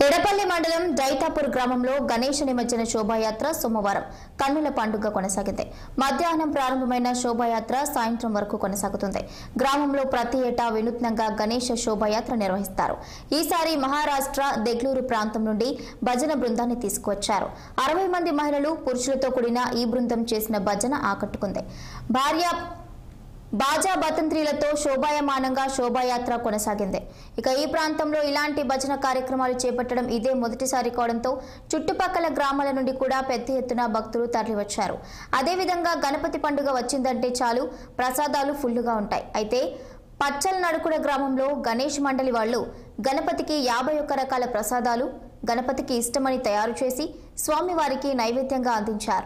ఎడపల్లి మండలం దైతాపూర్ గ్రామంలో గణేష నిమజ్జన శోభాయాత్ర సోమవారం కన్నుల పండుగ కొనసాగింది మధ్యాహ్నం ప్రారంభమైన శోభాయాత్ర సాయంత్రం వరకు కొనసాగుతుంది గ్రామంలో ప్రతి ఏటా వినూత్నంగా గణేష శోభాయాత్ర నిర్వహిస్తారు ఈసారి మహారాష్ట్ర దెగ్లూరు ప్రాంతం నుండి భజన బృందాన్ని తీసుకువచ్చారు అరవై మంది మహిళలు పురుషులతో కూడిన ఈ బృందం చేసిన భజన ఆకట్టుకుంది భార్య బాజా బతంత్రీలతో శోభాయమానంగా శోభాయాత్ర కొనసాగింది ఇక ఈ ప్రాంతంలో ఇలాంటి భజన కార్యక్రమాలు చేపట్టడం ఇదే మొదటిసారి కావడంతో చుట్టుపక్కల గ్రామాల నుండి కూడా పెద్ద ఎత్తున భక్తులు తరలివచ్చారు అదేవిధంగా గణపతి పండుగ వచ్చిందంటే చాలు ప్రసాదాలు ఫుల్లుగా ఉంటాయి అయితే పచ్చల్ నడుకుడ గ్రామంలో గణేష్ మండలి వాళ్ళు గణపతికి యాభై ఒక్క రకాల ప్రసాదాలు గణపతికి ఇష్టమని తయారు చేసి స్వామివారికి నైవేద్యంగా అందించారు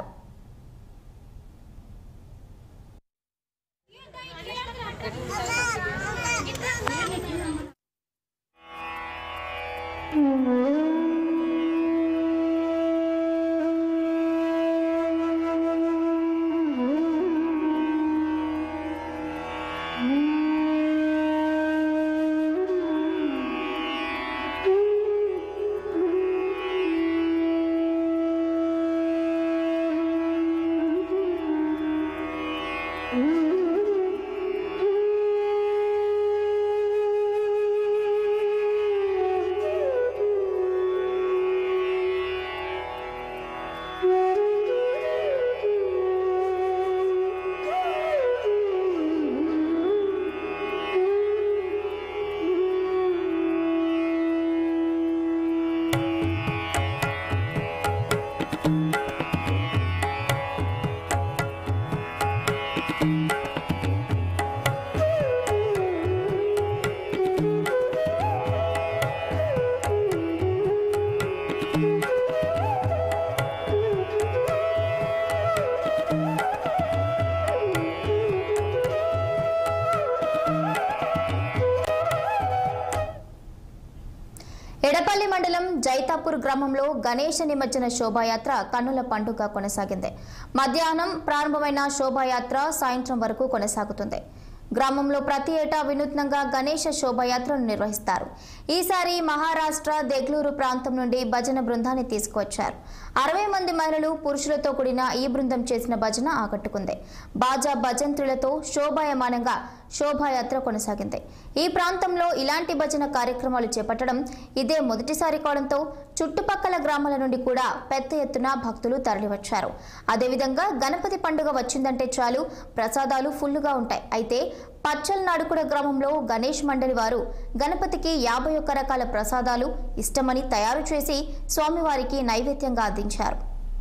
ఎడపల్లి మండలం జైతాపూర్ గ్రామంలో గణేష నిమజ్జన శోభాయాత్ర కన్నుల పండుగ కొనసాగింది మధ్యాహ్నం ప్రారంభమైన శోభాయాత్ర సాయంత్రం వరకు కొనసాగుతుంది గ్రామంలో ప్రతి ఏటా వినూత్నంగా గణేష శోభాయాత్రను నిర్వహిస్తారు ఈసారి మహారాష్ట్ర దెగ్లూరు ప్రాంతం నుండి భజన బృందాన్ని తీసుకువచ్చారు అరవై మంది మహిళలు పురుషులతో కూడిన ఈ బృందం చేసిన భజన ఆకట్టుకుంది బాజా భజంత్రులతో శోభాయమానంగా శోభాయాత్ర కొనసాగింది ఈ ప్రాంతంలో ఇలాంటి భజన కార్యక్రమాలు చేపట్టడం ఇదే మొదటిసారి కావడంతో చుట్టుపక్కల గ్రామాల నుండి కూడా పెద్ద ఎత్తున భక్తులు తరలివచ్చారు అదేవిధంగా గణపతి పండుగ వచ్చిందంటే చాలు ప్రసాదాలు ఫుల్లుగా ఉంటాయి అయితే పచ్చల్ నాడుకుడ గ్రామంలో గణేష్ మండలి వారు గణపతికి యాభై ఒక్క రకాల ప్రసాదాలు ఇష్టమని తయారు చేసి స్వామివారికి నైవేద్యంగా అందించారు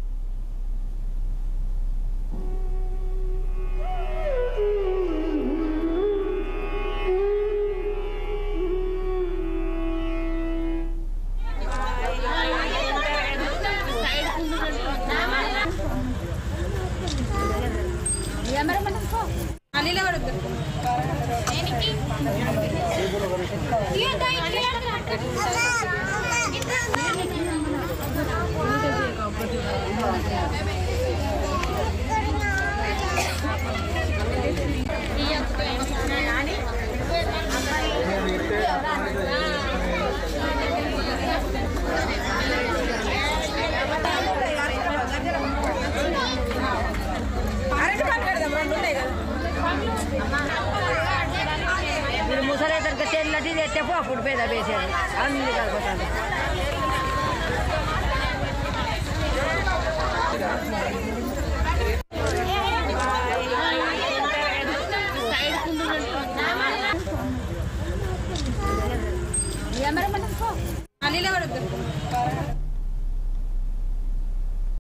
మీరు ముసలి దగ్గర చెల్లటి తెచ్చపో అప్పుడు పేద వేసేది అన్ని కాకపోతే అనిలే